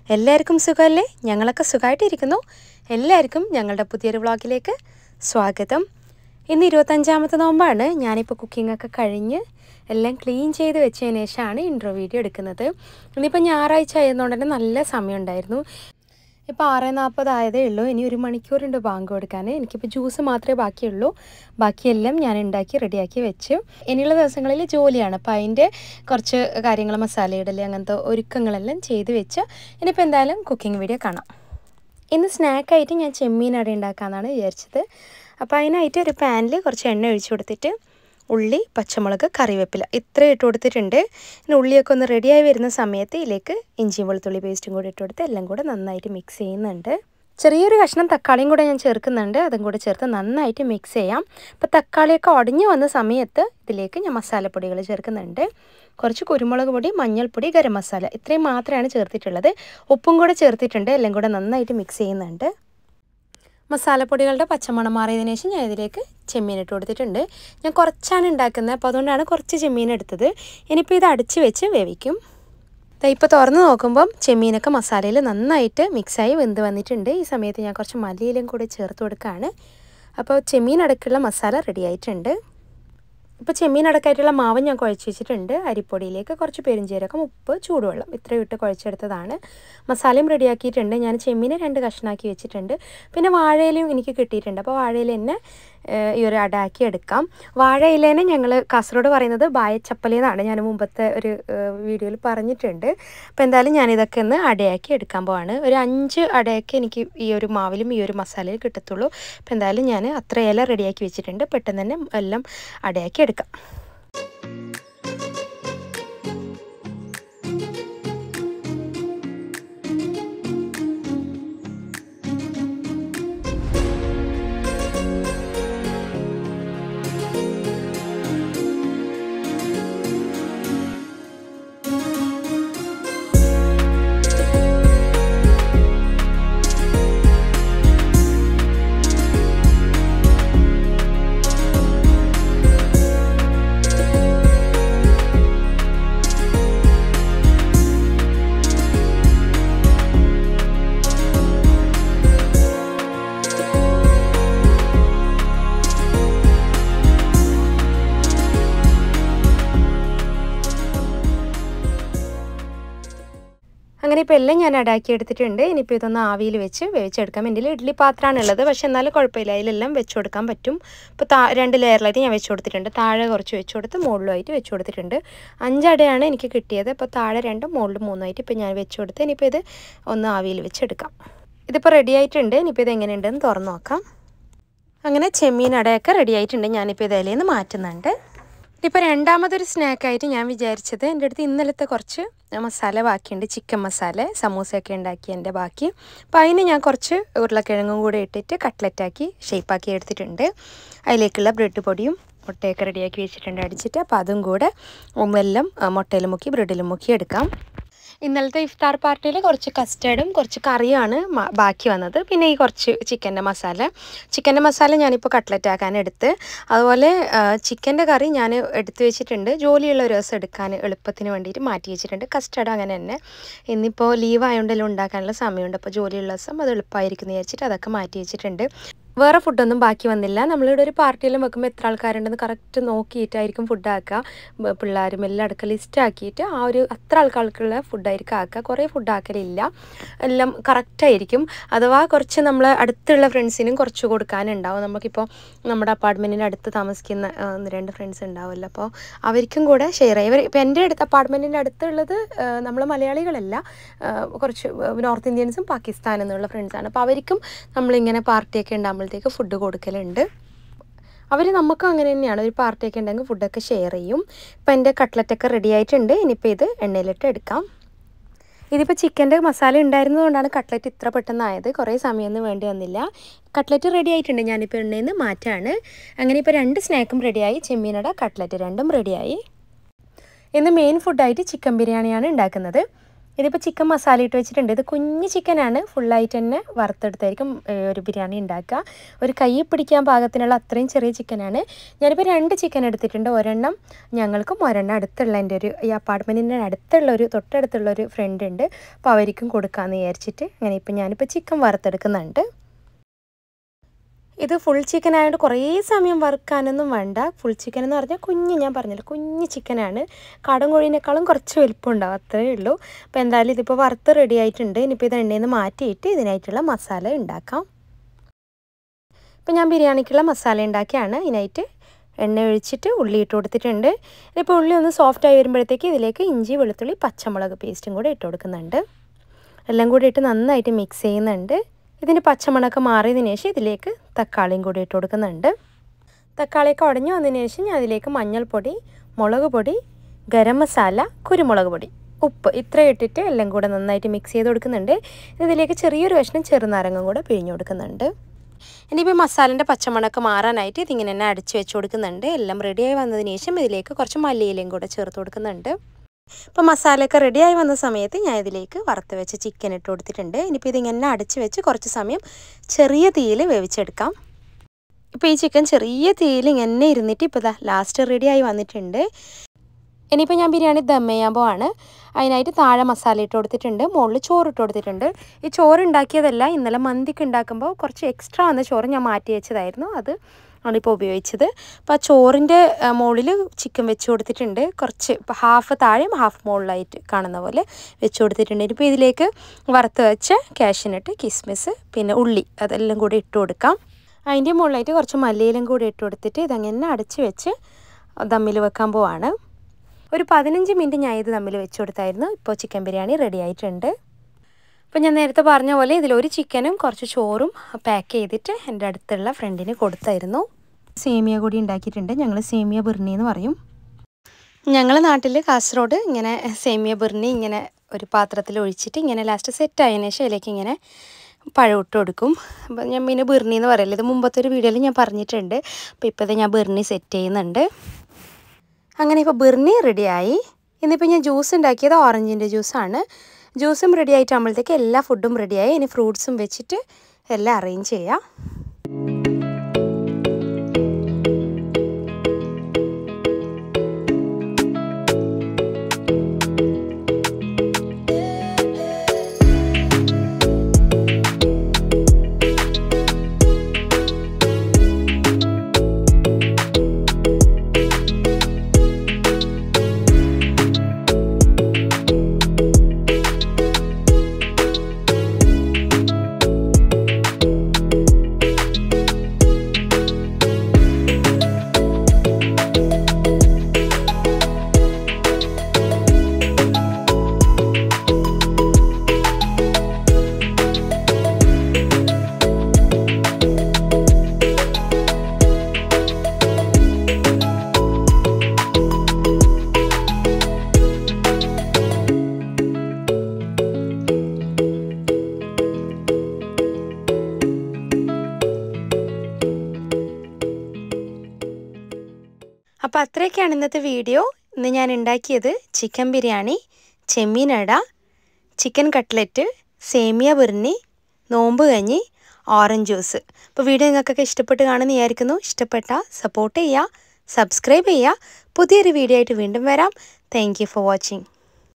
എല്ലാവർക്കും സുഖമല്ലേ ഞങ്ങളൊക്കെ സുഖമായിട്ടിരിക്കുന്നു എല്ലാവർക്കും ഞങ്ങളുടെ പുതിയൊരു വ്ളോഗിലേക്ക് സ്വാഗതം ഇന്ന് ഇരുപത്തഞ്ചാമത്തെ നോമ്പാണ് ഞാനിപ്പോൾ കുക്കിംഗ് ഒക്കെ കഴിഞ്ഞ് എല്ലാം ക്ലീൻ ചെയ്ത് വെച്ചതിന് ശേഷമാണ് ഇൻട്രോ വീഡിയോ എടുക്കുന്നത് ഇന്നിപ്പോൾ ഞായറാഴ്ച ആയതുകൊണ്ട് തന്നെ നല്ല സമയമുണ്ടായിരുന്നു ഇപ്പോൾ ആറ് നാൽപ്പതായതേ ഉള്ളൂ ഇനി ഒരു മണിക്കൂറുണ്ട് ബാങ്ക് കൊടുക്കാൻ എനിക്കിപ്പോൾ ജ്യൂസ് മാത്രമേ ബാക്കിയുള്ളൂ ബാക്കിയെല്ലാം ഞാൻ ഉണ്ടാക്കി റെഡിയാക്കി വെച്ചു ഇനിയുള്ള ദിവസങ്ങളിൽ ജോലിയാണ് അപ്പോൾ അതിൻ്റെ കുറച്ച് കാര്യങ്ങൾ മസാല ഇടൽ അങ്ങനത്തെ ഒരുക്കങ്ങളെല്ലാം ചെയ്ത് വെച്ച് ഇനിയിപ്പോൾ എന്തായാലും കുക്കിംഗ് വീഡിയോ കാണാം ഇന്ന് സ്നാക്കായിട്ട് ഞാൻ ചെമ്മീൻ അട ഉണ്ടാക്കാമെന്നാണ് വിചാരിച്ചത് അപ്പോൾ അതിനായിട്ട് ഒരു പാനിൽ കുറച്ച് എണ്ണ ഒഴിച്ചു കൊടുത്തിട്ട് ഉള്ളി പച്ചമുളക് കറിവേപ്പില ഇത്രയും ഇട്ട് കൊടുത്തിട്ടുണ്ട് പിന്നെ ഉള്ളിയൊക്കെ ഒന്ന് റെഡിയായി വരുന്ന സമയത്ത് ഇതിലേക്ക് ഇഞ്ചിയും വെളുത്തുള്ളി പേസ്റ്റും കൂടി ഇട്ട് കൊടുത്ത് എല്ലാം കൂടെ നന്നായിട്ട് മിക്സ് ചെയ്യുന്നുണ്ട് ചെറിയൊരു കഷ്ണം തക്കാളിയും കൂടെ ഞാൻ ചേർക്കുന്നുണ്ട് അതും കൂടെ ചേർത്ത് നന്നായിട്ട് മിക്സ് ചെയ്യാം അപ്പോൾ തക്കാളിയൊക്കെ ഉടഞ്ഞു വന്ന സമയത്ത് ഇതിലേക്ക് ഞാൻ മസാലപ്പൊടികൾ ചേർക്കുന്നുണ്ട് കുറച്ച് കുരുമുളക് പൊടി മഞ്ഞൾപ്പൊടി ഗരം മസാല ഇത്രയും മാത്രമാണ് ചേർത്തിട്ടുള്ളത് ഉപ്പും കൂടെ ചേർത്തിട്ടുണ്ട് എല്ലാം കൂടെ നന്നായിട്ട് മിക്സ് ചെയ്യുന്നുണ്ട് മസാലപ്പൊടികളുടെ പച്ചമണം മാറിയതിനു ശേഷം ഞാൻ ഇതിലേക്ക് ചെമ്മീൻ ഇട്ട് കൊടുത്തിട്ടുണ്ട് ഞാൻ കുറച്ചാണ് ഉണ്ടാക്കുന്നത് അപ്പോൾ അതുകൊണ്ടാണ് കുറച്ച് ചെമ്മീൻ എടുത്തത് ഇനിയിപ്പോൾ ഇത് അടിച്ച് വെച്ച് വേവിക്കും ഇപ്പോൾ തുറന്ന് നോക്കുമ്പം ചെമ്മീനൊക്കെ മസാലയിൽ നന്നായിട്ട് മിക്സായി വെന്ത് വന്നിട്ടുണ്ട് ഈ സമയത്ത് ഞാൻ കുറച്ച് മല്ലിയിലും കൂടി ചേർത്ത് കൊടുക്കുകയാണ് അപ്പോൾ ചെമ്മീൻ അടക്കമുള്ള മസാല റെഡി ആയിട്ടുണ്ട് ഇപ്പോൾ ചെമ്മീൻ അടക്കമായിട്ടുള്ള മാവ് ഞാൻ കുഴച്ച് വെച്ചിട്ടുണ്ട് അരിപ്പൊടിയിലേക്ക് കുറച്ച് പെരുംജീരകം ഉപ്പ് ചൂടുവെള്ളം ഇത്രയും ഇട്ട് കുഴച്ചെടുത്തതാണ് മസാലയും റെഡിയാക്കിയിട്ടുണ്ട് ഞാൻ ചെമ്മീനെ രണ്ട് കഷ്ണാക്കി വെച്ചിട്ടുണ്ട് പിന്നെ വാഴയിലയും എനിക്ക് കിട്ടിയിട്ടുണ്ട് അപ്പോൾ വാഴയില തന്നെ ഈ ഒരു അടാക്കി എടുക്കാം വാഴയിലേനെ ഞങ്ങൾ കാസർഗോഡ് പറയുന്നത് ബായച്ചപ്പലി എന്നാണ് ഞാൻ മുമ്പത്തെ ഒരു വീഡിയോയിൽ പറഞ്ഞിട്ടുണ്ട് അപ്പോൾ എന്തായാലും ഞാനിതൊക്കെ ഒന്ന് അടയാക്കി എടുക്കാൻ പോവാണ് ഒരു അഞ്ച് അടയൊക്കെ എനിക്ക് ഈ ഒരു മാവിലും ഈ ഒരു മസാലയിൽ കിട്ടത്തുള്ളൂ അപ്പോൾ എന്തായാലും ഞാൻ അത്ര ഇല റെഡിയാക്കി വെച്ചിട്ടുണ്ട് പെട്ടെന്ന് തന്നെ എല്ലാം അടയാക്കി എടുക്കാം അങ്ങനെ ഇപ്പോൾ എല്ലാം ഞാൻ അടാക്കി എടുത്തിട്ടുണ്ട് ഇനിയിപ്പോൾ ഇതൊന്ന് ആവിയിൽ വെച്ച് വേവിച്ചെടുക്കാം എൻ്റെ ഇഡ്ഡലി പാത്രമാണ് ഉള്ളത് പക്ഷേ എന്നാലും കുഴപ്പമില്ല അതിലെല്ലാം വെച്ച് കൊടുക്കാൻ പറ്റും ഇപ്പോൾ താ രണ്ട് ലെയറിലായിട്ട് ഞാൻ വെച്ച് കൊടുത്തിട്ടുണ്ട് താഴെ കുറച്ച് വെച്ച് കൊടുത്ത് മുകളിലുമായിട്ട് വെച്ച് കൊടുത്തിട്ടുണ്ട് അഞ്ചടയാണ് എനിക്ക് കിട്ടിയത് അപ്പോൾ താഴെ രണ്ടും മുകളിൽ മൂന്നുമായിട്ട് ഇപ്പോൾ ഞാൻ വെച്ച് കൊടുത്ത് ഇനിയിപ്പോൾ ഇത് ഒന്ന് ആവിയിൽ വെച്ചെടുക്കാം ഇതിപ്പോൾ റെഡി ആയിട്ടുണ്ട് ഇനിയിപ്പോൾ ഇത് എങ്ങനെയുണ്ടെന്ന് തുറന്ന് നോക്കാം അങ്ങനെ ചെമ്മീൻ അടയൊക്കെ റെഡി ആയിട്ടുണ്ട് ഞാനിപ്പോൾ ഇത് ഇലയിൽ നിന്ന് മാറ്റുന്നുണ്ട് ഇപ്പോൾ രണ്ടാമതൊരു സ്നാക്കായിട്ട് ഞാൻ വിചാരിച്ചത് എൻ്റെ അടുത്ത് ഇന്നലത്തെ കുറച്ച് മസാല ബാക്കിയുണ്ട് ചിക്കൻ മസാല സമൂസയൊക്കെ ഉണ്ടാക്കിയതിൻ്റെ ബാക്കി അപ്പോൾ അതിന് ഞാൻ കുറച്ച് ഉരുളക്കിഴങ്ങും കൂടെ ഇട്ടിട്ട് കട്ട്ലറ്റാക്കി ഷേപ്പാക്കി എടുത്തിട്ടുണ്ട് അതിലേക്കുള്ള ബ്രെഡ് പൊടിയും മുട്ടയൊക്കെ റെഡിയാക്കി വെച്ചിട്ടുണ്ട് അടിച്ചിട്ട് അപ്പോൾ അതും കൂടെ എല്ലാം മുട്ടയിൽ മുക്കി ബ്രെഡിലും മുക്കി എടുക്കാം ഇന്നലത്തെ ഇഫ്താർ പാർട്ടിയിൽ കുറച്ച് കസ്റ്റേർഡും കുറച്ച് കറിയാണ് ബാക്കി വന്നത് പിന്നെ ഈ കുറച്ച് ചിക്കൻ്റെ മസാല ചിക്കൻ്റെ മസാല ഞാനിപ്പോൾ കട്ട്ലറ്റ് ആക്കാൻ എടുത്ത് അതുപോലെ ചിക്കൻ്റെ കറി ഞാൻ എടുത്തു വെച്ചിട്ടുണ്ട് ജോലിയുള്ള ഒരു ദിവസം എടുക്കാൻ എളുപ്പത്തിന് വേണ്ടിയിട്ട് മാറ്റി വെച്ചിട്ടുണ്ട് കസ്റ്റേർഡ് അങ്ങനെ തന്നെ ഇന്നിപ്പോൾ ലീവ് ആയതുകൊണ്ടെല്ലാം ഉണ്ടാക്കാനുള്ള സമയമുണ്ട് അപ്പോൾ ജോലിയുള്ള ദിവസം അത് എളുപ്പമായിരിക്കും എന്ന് വിചാരിച്ചിട്ട് അതൊക്കെ മാറ്റി വെച്ചിട്ടുണ്ട് വേറെ ഫുഡൊന്നും ബാക്കി വന്നില്ല നമ്മളിവിടെ ഒരു പാർട്ടിയിലും വെക്കുമ്പോൾ എത്ര ആൾക്കാരുണ്ടെന്ന് കറക്റ്റ് നോക്കിയിട്ടായിരിക്കും ഫുഡ് ആക്കുക പിള്ളേരും എല്ലാം അടക്കം ലിസ്റ്റ് ആക്കിയിട്ട് ആ ഒരു അത്ര ആൾക്കാർക്കുള്ള ഫുഡായിരിക്കും ആക്കുക കുറേ ഫുഡ് ആക്കലില്ല എല്ലാം കറക്റ്റായിരിക്കും അഥവാ കുറച്ച് നമ്മൾ അടുത്തുള്ള ഫ്രണ്ട്സിനും കുറച്ച് കൊടുക്കാനുണ്ടാവും നമുക്കിപ്പോൾ നമ്മുടെ അപ്പാർട്ട്മെൻറ്റിൻ്റെ അടുത്ത് താമസിക്കുന്ന ഒന്ന് രണ്ട് ഫ്രണ്ട്സ് ഉണ്ടാവുമല്ലോ അപ്പോൾ അവർക്കും കൂടെ ഷെയർ ചെയ്യുക ഇവർ ഇപ്പോൾ എൻ്റെ അടുത്ത് അപ്പാർട്ട്മെൻറ്റിൻ്റെ അടുത്തുള്ളത് നമ്മൾ മലയാളികളല്ല കുറച്ച് നോർത്ത് ഇന്ത്യൻസും പാകിസ്ഥാനിൽ നിന്നുള്ള ഫ്രണ്ട്സാണ് അപ്പോൾ അവർക്കും നമ്മളിങ്ങനെ പാർട്ടിയൊക്കെ ഉണ്ടാകുമ്പോൾ ആകുമ്പോഴത്തേക്ക് ഫുഡ് കൊടുക്കലുണ്ട് അവർ നമുക്കും അങ്ങനെ തന്നെയാണ് ഒരു പാർട്ടിയൊക്കെ ഉണ്ടെങ്കിൽ ഫുഡൊക്കെ ഷെയർ ചെയ്യും ഇപ്പം എൻ്റെ കട്ട്ലറ്റൊക്കെ റെഡി ആയിട്ടുണ്ട് ഇനിയിപ്പോൾ ഇത് എണ്ണയിലിട്ട് എടുക്കാം ഇതിപ്പോൾ ചിക്കൻ്റെ മസാല ഉണ്ടായിരുന്നതുകൊണ്ടാണ് കട്ട്ലറ്റ് ഇത്ര പെട്ടെന്നായത് കുറേ സമയമൊന്നും വേണ്ടി വന്നില്ല കട്ട്ലറ്റ് റെഡി ആയിട്ടുണ്ട് ഞാനിപ്പോൾ എണ്ണയിൽ നിന്ന് മാറ്റാണ് അങ്ങനെ ഇപ്പോൾ രണ്ട് സ്നാക്കും റെഡിയായി ചെമ്മീനട കട്ട്ലറ്റ് രണ്ടും റെഡിയായി ഇന്ന് മെയിൻ ഫുഡായിട്ട് ചിക്കൻ ബിരിയാണിയാണ് ഉണ്ടാക്കുന്നത് ഇതിപ്പോൾ ചിക്കൻ മസാല ഇട്ട് വെച്ചിട്ടുണ്ട് ഇത് കുഞ്ഞ് ചിക്കനാണ് ഫുള്ളായിട്ട് തന്നെ വറുത്തെടുത്തായിരിക്കും ഏഹ്, ഒരു ബിരിയാണി ഉണ്ടാക്കുക ഒരു കൈ പിടിക്കാൻ പാകത്തിനുള്ള അത്രയും ചെറിയ ചിക്കനാണ് ഞാനിപ്പോൾ രണ്ട് ചിക്കൻ എടുത്തിട്ടുണ്ട് ഒരെണ്ണം ഞങ്ങൾക്കും ഒരെണ്ണം അടുത്തുള്ള എൻ്റെ ഒരു ഈ അപ്പാർട്ട്മെൻറ്റിൻ്റെ അടുത്തുള്ള ഒരു തൊട്ടടുത്തുള്ള ഒരു ഫ്രണ്ട് ഉണ്ട് അപ്പോൾ അവർക്കും കൊടുക്കാമെന്ന് വിചാരിച്ചിട്ട് അങ്ങനെ ഇപ്പം ഞാനിപ്പോൾ ചിക്കൻ വറുത്തെടുക്കുന്നുണ്ട് ഇത് ഫുൾ ചിക്കൻ ആയതുകൊണ്ട് കുറേ സമയം വറുക്കാനൊന്നും വേണ്ട ഫുൾ ചിക്കൻ എന്ന് പറഞ്ഞാൽ കുഞ്ഞ് ഞാൻ പറഞ്ഞല്ലോ കുഞ്ഞ് ചിക്കനാണ് കാടൻ കോഴീനേക്കാളും കുറച്ച് വലിപ്പം ഉണ്ടാവും അത്രയേ ഉള്ളൂ അപ്പോൾ എന്തായാലും ഇതിപ്പോൾ വറുത്ത് റെഡി ആയിട്ടുണ്ട് ഇനിയിപ്പോൾ ഇത് എണ്ണയിൽ നിന്ന് മാറ്റിയിട്ട് ഇതിനായിട്ടുള്ള മസാല ഉണ്ടാക്കാം ഇപ്പോൾ ഞാൻ ബിരിയാണിക്കുള്ള മസാല ഉണ്ടാക്കിയാണ് ഇതിനായിട്ട് എണ്ണ ഒഴിച്ചിട്ട് ഉള്ളി ഇട്ട് കൊടുത്തിട്ടുണ്ട് ഇപ്പോൾ ഉള്ളി ഒന്ന് സോഫ്റ്റ് ആയി വരുമ്പോഴത്തേക്ക് ഇതിലേക്ക് ഇഞ്ചി വെളുത്തുള്ളി പച്ചമുളക് പേസ്റ്റും കൂടെ ഇട്ട് കൊടുക്കുന്നുണ്ട് എല്ലാം കൂടി ഇട്ട് നന്നായിട്ട് മിക്സ് ചെയ്യുന്നുണ്ട് ഇതിൻ്റെ പച്ചമണമൊക്കെ മാറിയതിന് ശേഷം ഇതിലേക്ക് തക്കാളിയും കൂടി ഇട്ട് കൊടുക്കുന്നുണ്ട് തക്കാളിയൊക്കെ ഉടഞ്ഞു വന്നതിന് ശേഷം ഞാൻ അതിലേക്ക് മഞ്ഞൾപ്പൊടി മുളക് പൊടി ഗരം മസാല കുരുമുളക് പൊടി ഉപ്പ് ഇത്ര ഇട്ടിട്ട് എല്ലാം കൂടെ നന്നായിട്ട് മിക്സ് ചെയ്ത് കൊടുക്കുന്നുണ്ട് ഇതിലേക്ക് ചെറിയൊരു കഷ്ണം ചെറുനാരങ്ങം കൂടെ പിഴിഞ്ഞു കൊടുക്കുന്നുണ്ട് ഇനിയിപ്പോൾ മസാലൻ്റെ പച്ചമണമൊക്കെ മാറാനായിട്ട് ഇതിങ്ങനെ തന്നെ അടിച്ച് വെച്ച് കൊടുക്കുന്നുണ്ട് എല്ലാം റെഡിയായി വന്നതിന് ശേഷം ഇതിലേക്ക് കുറച്ച് മല്ലിയിലയും കൂടെ ചേർത്ത് കൊടുക്കുന്നുണ്ട് ഇപ്പോൾ മസാലയൊക്കെ റെഡിയായി വന്ന സമയത്ത് ഞാൻ ഇതിലേക്ക് വറുത്ത് വെച്ച് ചിക്കൻ ഇട്ട് കൊടുത്തിട്ടുണ്ട് ഇനിയിപ്പോൾ ഇതിങ്ങനെ അടച്ച് വെച്ച് കുറച്ച് സമയം ചെറിയ തീയിൽ വേവിച്ചെടുക്കാം ഇപ്പോൾ ഈ ചിക്കൻ ചെറിയ തീയിൽ ഇങ്ങനെ ഇരുന്നിട്ട് ഇപ്പോൾ ഇതാ ലാസ്റ്റ് റെഡിയായി വന്നിട്ടുണ്ട് ഇനിയിപ്പോൾ ഞാൻ ബിരിയാണി ദം ചെയ്യാൻ പോവാണ് അതിനായിട്ട് താഴെ മസാല ഇട്ട് കൊടുത്തിട്ടുണ്ട് മുകളിൽ ചോറ് ഇട്ട് കൊടുത്തിട്ടുണ്ട് ഈ ചോറ് ഉണ്ടാക്കിയതല്ല ഇന്നലെ മന്തിക്ക് ഉണ്ടാക്കുമ്പോൾ കുറച്ച് എക്സ്ട്രാ വന്ന ചോറ് ഞാൻ മാറ്റി വെച്ചതായിരുന്നു അത് ആണ് ഇപ്പോൾ ഉപയോഗിച്ചത് അപ്പോൾ ആ ചോറിൻ്റെ മുകളിൽ ചിക്കൻ വെച്ച് കൊടുത്തിട്ടുണ്ട് കുറച്ച് ഇപ്പോൾ ഹാഫ് താഴെയും ഹാഫ് മുകളിലായിട്ട് കാണുന്ന പോലെ വെച്ച് കൊടുത്തിട്ടുണ്ട് ഇപ്പോൾ ഇതിലേക്ക് വറുത്ത് വെച്ച കാഷ്യനട്ട് കിസ്മിസ് പിന്നെ ഉള്ളി അതെല്ലാം കൂടി ഇട്ട് കൊടുക്കാം അതിൻ്റെ മുകളിലായിട്ട് കുറച്ച് മല്ലിയിലും കൂടി ഇട്ട് കൊടുത്തിട്ട് ഇതങ്ങനെ അടച്ച് വെച്ച് ദമ്മിൽ വെക്കാൻ പോവാണ് ഒരു പതിനഞ്ച് മിനിറ്റ് ഞാൻ ഇത് തമ്മിൽ വെച്ച് കൊടുത്തായിരുന്നു ഇപ്പോൾ ചിക്കൻ ബിരിയാണി റെഡി ആയിട്ടുണ്ട് അപ്പോൾ ഞാൻ നേരത്തെ പറഞ്ഞ പോലെ ഇതിലൊരു ചിക്കനും കുറച്ച് ചോറും പാക്ക് ചെയ്തിട്ട് എൻ്റെ അടുത്തുള്ള ഫ്രണ്ടിന് കൊടുത്തായിരുന്നു സേമിയ കൂടി ഉണ്ടാക്കിയിട്ടുണ്ട് ഞങ്ങൾ സേമിയ ബിർണി എന്ന് പറയും ഞങ്ങളെ നാട്ടിൽ കാസർഗോഡ് ഇങ്ങനെ സേമിയ ബിർണി ഇങ്ങനെ ഒരു പാത്രത്തിൽ ഒഴിച്ചിട്ട് ഇങ്ങനെ ലാസ്റ്റ് സെറ്റ് ആയതിനു ശേഷം അതിലേക്ക് ഇങ്ങനെ പഴം ഇട്ട് കൊടുക്കും അപ്പം ഞാൻ പിന്നെ ബിർണി എന്ന് പറയല്ലേ ഇത് മുമ്പത്തെ ഒരു വീഡിയോയിൽ ഞാൻ പറഞ്ഞിട്ടുണ്ട് അപ്പോൾ ഇപ്പോൾ ഇത് ഞാൻ ബിർണി സെറ്റ് ചെയ്യുന്നുണ്ട് അങ്ങനെ ഇപ്പോൾ ബിർണി റെഡിയായി ഇന്നിപ്പോൾ ഞാൻ ജ്യൂസ് ഉണ്ടാക്കിയത് ഓറഞ്ചിൻ്റെ ജ്യൂസാണ് ജ്യൂസും റെഡി ആയിട്ടാകുമ്പോഴത്തേക്ക് എല്ലാ ഫുഡും റെഡിയായി ഇനി ഫ്രൂട്ട്സും വെച്ചിട്ട് എല്ലാം അറേഞ്ച് ചെയ്യാം അപ്പോൾ അത്രയൊക്കെയാണ് ഇന്നത്തെ വീഡിയോ ഇന്ന് ഞാൻ ഉണ്ടാക്കിയത് ചിക്കൻ ബിരിയാണി ചെമ്മീനട ചിക്കൻ കട്ട്ലറ്റ് സേമിയ ബിർണി നോമ്പ് കഞ്ഞി ഓറഞ്ച് ജ്യൂസ് അപ്പോൾ വീഡിയോ നിങ്ങൾക്കൊക്കെ ഇഷ്ടപ്പെട്ട് കാണുമെന്ന് വിചാരിക്കുന്നു ഇഷ്ടപ്പെട്ടാൽ സപ്പോർട്ട് ചെയ്യുക സബ്സ്ക്രൈബ് ചെയ്യുക പുതിയൊരു വീഡിയോ ആയിട്ട് വീണ്ടും വരാം താങ്ക് ഫോർ വാച്ചിങ്